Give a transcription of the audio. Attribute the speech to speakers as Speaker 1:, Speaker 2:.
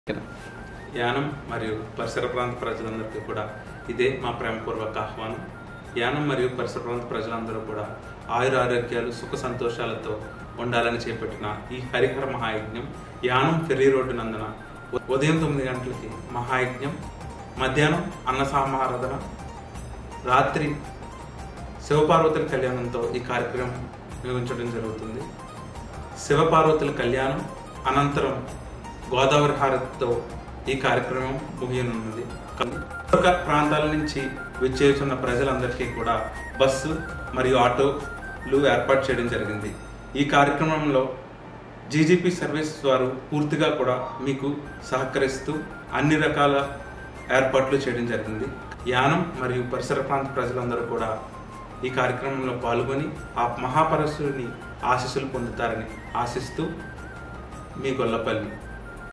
Speaker 1: యానం మరియు పరిసర ప్రాంత ప్రజలందరికీ కూడా ఇదే మా ప్రేమపూర్వక ఆహ్వానం యానం మరియు పరిసర ప్రాంత ప్రజలందరూ కూడా ఆయుర ఆరోగ్యాలు సుఖ సంతోషాలతో ఉండాలని చేపట్టిన ఈ హరిహర మహాయజ్ఞం యానం ఫెర్రీ రోడ్డు నందున ఉ- ఉదయం తొమ్మిది గంటలకి మహాయజ్ఞం మధ్యాహ్నం అన్న సమారాధన రాత్రి శివపార్వతుల కళ్యాణంతో ఈ కార్యక్రమం నిర్వహించడం జరుగుతుంది శివపార్వతుల కళ్యాణం అనంతరం గోదావరి హారతితో ఈ కార్యక్రమం ముగియనున్నది ఇతర ప్రాంతాల నుంచి విచ్చేస్తున్న ప్రజలందరికీ కూడా బస్సు మరియు ఆటోలు ఏర్పాటు చేయడం జరిగింది ఈ కార్యక్రమంలో జీజీపీ సర్వీస్ వారు పూర్తిగా కూడా మీకు సహకరిస్తూ అన్ని రకాల ఏర్పాట్లు చేయడం జరిగింది యానం మరియు పరిసర ప్రాంత ప్రజలందరూ కూడా ఈ కార్యక్రమంలో పాల్గొని ఆ మహాపరశుని ఆశీస్సులు పొందుతారని ఆశిస్తూ మీ గొల్లపల్లి